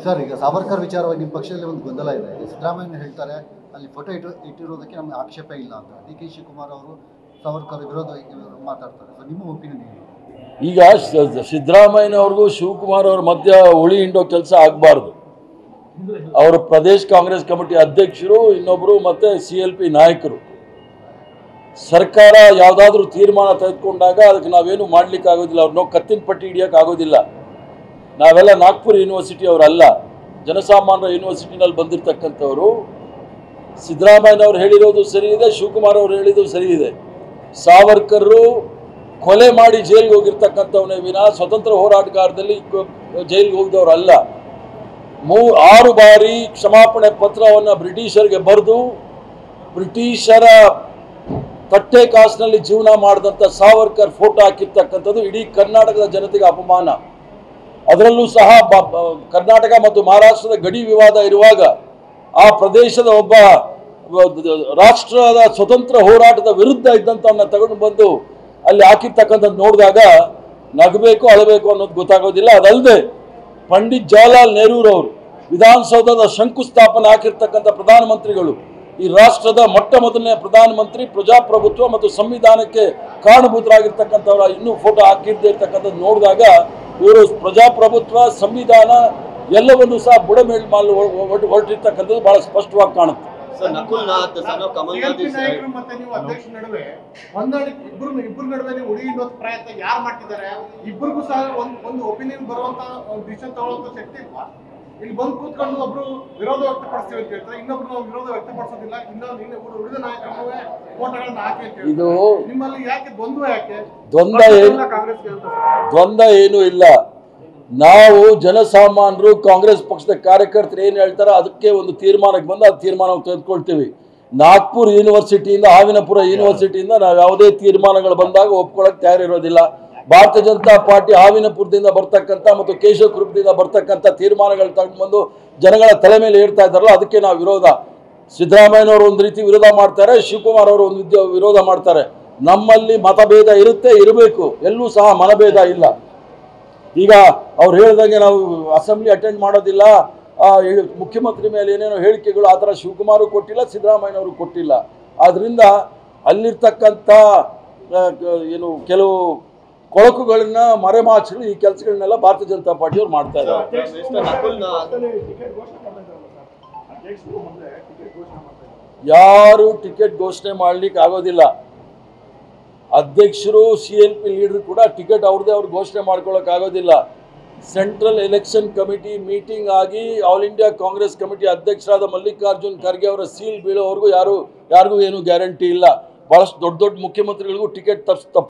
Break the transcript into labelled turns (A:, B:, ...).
A: sir ಈಗ ಸಾವರ್ಕರ್ ವಿಚಾರವಾಗಿ ನಿಮ್ಮ ಪಕ್ಷದಲ್ಲಿ ಒಂದು ಗೊಂದಲ ಇದೆ ಸಿದ್ದರಾಮಯ್ಯ ಹೇಳ್ತಾರೆ ಅಲ್ಲಿ ಫೋಟೋ ಇಟ್ಟು ಇಟ್ಟಿರೋದಕ್ಕೆ ನಮ್ಗೆ ಆಕ್ಷೇಪ ಇಲ್ಲ ಅಂತ ಡಿ ಕೆ ಶಿವಕುಮಾರ್ ಅವರು ಸಾವರ್ಕರ್ ವಿರೋಧ ಮಾತಾಡ್ತಾರೆ ಸೊ ನಿಮ್ಮ ಒಪಿನಿಯನ್ ಏನು
B: ಈಗ ಸ- ಸಿದ್ದರಾಮಯ್ಯನವ್ರಿಗೂ ಶಿವಕುಮಾರ್ ಅವ್ರ ಮಧ್ಯ ಉಳಿ ಹಿಂಡೋ ಕೆಲಸ ಆಗಬಾರ್ದು ಅವರು ಪ್ರದೇಶ್ ಕಾಂಗ್ರೆಸ್ ಕಮಿಟಿ ಅಧ್ಯಕ್ಷರು ಇನ್ನೊಬ್ಬರು ಮತ್ತೆ ಸಿ ಎಲ್ ಪಿ ನಾಯಕರು ಸರ್ಕಾರ ಯಾವುದಾದ್ರೂ ತೀರ್ಮಾನ ತೆಗೆದುಕೊಂಡಾಗ ಅದಕ್ಕೆ ನಾವೇನು ಮಾಡ್ಲಿಕ್ಕೆ ಆಗೋದಿಲ್ಲ ಅವ್ರನ್ನ ಕತ್ತಿನ ಪಟ್ಟಿ ಹಿಡಿಯೋಕೆ ಆಗೋದಿಲ್ಲ ನಾವೆಲ್ಲ ನಾಗ್ಪುರ್ ಯೂನಿವರ್ಸಿಟಿ ಅವರಲ್ಲ ಜನಸಾಮಾನ್ಯರ ಯೂನಿವರ್ಸಿಟಿನಲ್ಲಿ ಬಂದಿರತಕ್ಕಂಥವ್ರು ಸಿದ್ದರಾಮಯ್ಯನವ್ರು ಹೇಳಿರೋದು ಸರಿ ಇದೆ ಶಿವಕುಮಾರ್ ಅವರು ಹೇಳಿದ್ದು ಸರಿ ಇದೆ ಸಾವರ್ಕರ್ರು ಕೊಲೆ ಮಾಡಿ ಜೈಲಿಗೆ ಹೋಗಿರ್ತಕ್ಕಂಥವನೇ ವಿನ ಸ್ವತಂತ್ರ ಹೋರಾಟಗಾರದಲ್ಲಿ ಕ- ಜೈಲಿಗೆ ಹೋಗಿದವರಲ್ಲ ಮೂ ಆರು ಬಾರಿ ಕ್ಷಮಾಪಣೆ ಪತ್ರವನ್ನು ಬ್ರಿಟಿಷರಿಗೆ ಬರೆದು ಬ್ರಿಟಿಷರ ತಟ್ಟೆ ಕಾಸಿನಲ್ಲಿ ಜೀವನ ಮಾಡಿದಂಥ ಸಾವರ್ಕರ್ ಫೋಟೋ ಹಾಕಿರ್ತಕ್ಕಂಥದ್ದು ಇಡೀ ಕರ್ನಾಟಕದ ಜನತೆಗೆ ಅಪಮಾನ ಅದರಲ್ಲೂ ಸಹ ಬ- ಬ- ಕರ್ನಾಟಕ ಮತ್ತು ಮಹಾರಾಷ್ಟ್ರದ ಗಡಿ ವಿವಾದ ಇರುವಾಗ ಆ ಪ್ರದೇಶದ ಒಬ್ಬ ವ- ರಾಷ್ಟ್ರದ ಸ್ವತಂತ್ರ ಹೋರಾಟದ ವಿರುದ್ಧ ಇದ್ದಂಥವನ್ನ ತಗೊಂಡು ಬಂದು ಅಲ್ಲಿ ಹಾಕಿರ್ತಕ್ಕಂಥದ್ದು ನೋಡಿದಾಗ ನಗಬೇಕು ಅಳಬೇಕು ಅನ್ನೋದು ಗೊತ್ತಾಗೋದಿಲ್ಲ ಅದಲ್ಲದೆ ಪಂಡಿತ್ ಜವಾಹರ್ಲಾಲ್ ನೆಹರೂರವರು ವಿಧಾನಸೌಧದ ಶಂಕುಸ್ಥಾಪನೆ ಹಾಕಿರ್ತಕ್ಕಂಥ ಪ್ರಧಾನಮಂತ್ರಿಗಳು ಈ ರಾಷ್ಟ್ರದ ಮೊಟ್ಟ ಮೊದಲನೇ ಪ್ರಧಾನಮಂತ್ರಿ ಪ್ರಜಾಪ್ರಭುತ್ವ ಮತ್ತು ಸಂವಿಧಾನಕ್ಕೆ ಕಾರಣಭೂತರಾಗಿರ್ತಕ್ಕಂಥವ್ರ ಇನ್ನೂ ಫೋಟೋ ಹಾಕಿದ್ದೇ ಇರ್ತಕ್ಕಂಥದ್ದು ನೋಡಿದಾಗ ಇವರು ಪ್ರಜಾಪ್ರಭುತ್ವ ಸಂವಿಧಾನ ಎಲ್ಲವನ್ನು ಸಹ ಬುಡಮೇಲ್ ಮಾಲ್ ಹೊರಟಿರ್ತಕ್ಕಂಥದ್ದು ಬಹಳ ಸ್ಪಷ್ಟವಾಗಿ ಕಾಣುತ್ತೆ
C: sir Nakul Nath son of Kamalnath
D: TLP
C: is
D: ನಾಯಕರು ಮತ್ತೆ ನೀವು ಅಧ್ಯಕ್ಷ ನಡುವೆ ಹೊಂದಾಣಿಕೆ ಇಬ್ರು ಇಬ್ರು ನಡುವೆ ನೀವು ಉಳಿ ಇನ್ನೊಂದು ಪ್ರಯತ್ನ ಯಾರು ಮಾಡ್ತಿದ್ದಾರೆ ಇಬ್ಬರಿಗೂ ಸಹ ಒಂದ್ ಒಂದು ಒಪಿನಿಯನ್ ಬರುವಂತ ಒಂದು ಡಿಸಿಷನ್ ತಗೊಳ್ಳುವಂತ ಶಕ್ತಿ ಇಲ್ವಾ ಇಲ್ಲಿ ಬಂದು ಕೂತ್ಕೊಂಡು ಒಬ್ರು ವಿರೋಧ ವ್ಯಕ್ತಪಡಿಸ್ತೀವಿ ಅಂತ ಹೇಳ್ತಾರೆ ಇನ್ನೊಬ್ರು ನಾವು ವಿರೋಧ ವ್ಯಕ್ತಪಡಿಸೋದಿಲ್ಲ ಇನ್ನೊಂದು ಇನ್ನು ಇಬ್ರು ಉಳಿದ ನಾಯಕರು ಫೋಟೋಗಳನ್ನ ಹಾಕಿ ಅಂತ ಹೇಳ್ತಾರೆ
B: ಇದು
D: ನಿಮ್ಮಲ್ಲಿ ಯಾಕೆ ದ್ವಂದ್ವ ಯಾಕೆ
B: ದ್ವಂದ್ವ ಏನು
D: ಕಾಂಗ್ರೆಸ್ಗೆ ಅಂತ
B: ದ್ವಂದ್ವ ಏನೂ ಇಲ್ಲ ನಾವು ಜನಸಾಮಾನ್ಯರು ಕಾಂಗ್ರೆಸ್ ಪಕ್ಷದ ಕಾರ್ಯಕರ್ತರು ಏನು ಹೇಳ್ತಾರೋ ಅದಕ್ಕೆ ಒಂದು ತೀರ್ಮಾನಕ್ಕೆ ಬಂದು ಆ ತೀರ್ಮಾನವನ್ನು ತೆಗೆದುಕೊಳ್ತೀವಿ ನಾಗ್ಪುರ್ ಯೂನಿವರ್ಸಿಟಿಯಿಂದ ಹಾವಿನಪುರ ಯೂನಿವರ್ಸಿಟಿಯಿಂದ ನಾವು ಯಾವುದೇ ತೀರ್ಮಾನಗಳು ಬಂದಾಗ ಒಪ್ಕೊಳ್ಳೋಕೆ ತಯಾರಿರೋದಿಲ್ಲ ಭಾರತೀಯ ಜನತಾ ಪಾರ್ಟಿ ಹಾವಿನಪುರದಿಂದ ಬರ್ತಕ್ಕಂಥ ಮತ್ತು ಕೇಶವ ಕೃಪದಿಂದ ಬರ್ತಕ್ಕಂಥ ತೀರ್ಮಾನಗಳು ತಗೊಂಡು ಬಂದು ಜನಗಳ ತಲೆ ಮೇಲೆ ಏರ್ತಾ ಇದ್ದಾರಲ್ಲ ಅದಕ್ಕೆ ನಾವು ವಿರೋಧ ಸಿದ್ದರಾಮಯ್ಯನವರು ಒಂದು ರೀತಿ ವಿರೋಧ ಮಾಡ್ತಾರೆ ಶಿವಕುಮಾರ್ ಅವರು ಒಂದು ವಿದ್ಯ- ವಿರೋಧ ಮಾಡ್ತಾರೆ ನಮ್ಮಲ್ಲಿ ಮತಭೇದ ಇರುತ್ತೆ ಇರಬೇಕು ಎಲ್ಲೂ ಸಹ ಮನಭೇದ ಇಲ್ಲ ಈಗ ಅವ್ರು ಹೇಳ್ದಂಗೆ ನಾವು ಅಸೆಂಬ್ಲಿ ಅಟೆಂಡ್ ಮಾಡೋದಿಲ್ಲ ಆ, ಹೇಳಿ- ಮುಖ್ಯಮಂತ್ರಿ ಮೇಲೆ ಏನೇನೋ ಹೇಳಿಕೆಗಳು ಆ ಥರ ಶಿವಕುಮಾರು ಕೊಟ್ಟಿಲ್ಲ ಸಿದ್ದರಾಮಯ್ಯನವರು ಕೊಟ್ಟಿಲ್ಲ ಆದ್ದರಿಂದ ಅಲ್ಲಿರ್ತಕ್ಕಂಥ ಆ, ಕ- ಏನು ಕೆಲವು ಕೊಳಕುಗಳನ್ನ ಮರೆಮಾಚಲು ಈ ಕೆಲಸಗಳನ್ನೆಲ್ಲ ಭಾರತೀಯ ಜನತಾ ಪಾರ್ಟಿಯವ್ರು ಮಾಡ್ತಾ ಇದ್ದಾರೆ
C: ಮಿಸ್ಟರ್ ನಕುಲ್ ನಾಥ್
B: ಯಾರು ಟಿಕೆಟ್ ಘೋಷಣೆ ಮಾಡ್ಲಿಕ್ಕೆ ಆಗೋದಿಲ್ಲ ಅಧ್ಯಕ್ಷರು ಸಿ ಎಲ್ ಪಿ ಲೀಡರ್ ಕೂಡ ಟಿಕೆಟ್ ಅವ್ರದ್ದೇ ಅವ್ರು ಘೋಷಣೆ ಮಾಡ್ಕೊಳ್ಳೋಕೆ ಆಗೋದಿಲ್ಲ ಸೆಂಟ್ರಲ್ ಎಲೆಕ್ಷನ್ ಕಮಿಟಿ ಮೀಟಿಂಗ್ ಆಗಿ ಆಲ್ ಇಂಡಿಯಾ ಕಾಂಗ್ರೆಸ್ ಕಮಿಟಿ ಅಧ್ಯಕ್ಷರಾದ ಮಲ್ಲಿಕಾರ್ಜುನ್ ಖರ್ಗೆ ಅವರ ಸೀಲ್ ಬೀಳೋವರೆಗೂ ಯಾರು ಯಾರಿಗೂ ಏನು ಗ್ಯಾರಂಟಿ ಇಲ್ಲ ಬಹಳಷ್ಟು ದೊಡ್ಡ ದೊಡ್ಡ ಮುಖ್ಯಮಂತ್ರಿಗಳಿಗೂ ಟಿಕೆಟ್ ತಪ್ಸ್ ತಪ್ಪು